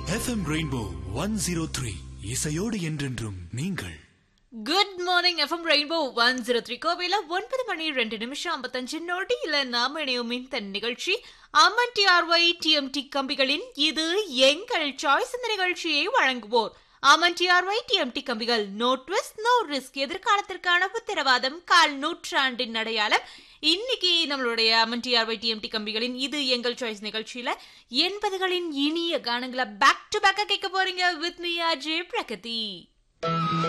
FM Rainbow one zero three இசையோடு என்றென்றும் நீங்கள் good morning FM Rainbow one zero three கோவையில் ஒன்பது மணி ரெண்டு நிமிஷம் ஐம்பத்தஞ்சு நொடியில் நாம இணையும் இந்த நிகழ்ச்சி அம்மன் டிஆர்ஒய் டிஎம்டி கம்பிகளின் இது எங்கள் சாய்ஸ் இந்த நிகழ்ச்சியை வழங்குவோர் அமன் டிஆர்ஒய் டிஎம்டி கம்பிகள் நோ ட்விஸ்ட் நோ ரிஸ்க் எதிர்காலத்திற்கான உத்தரவாதம் கால் நூற்றாண்டின் அடையாளம் இன்னைக்கு நம்மளுடைய அமன் டிஆர்ஒய் டிஎம்டி கம்பிகளின் இது எங்கள் சாய்ஸ் நிகழ்ச்சியில எண்பதுகளின் இனிய கானங்களை பேக் டு பேக்கா கேட்க போறீங்க வித் மீ அஜய் பிரகதி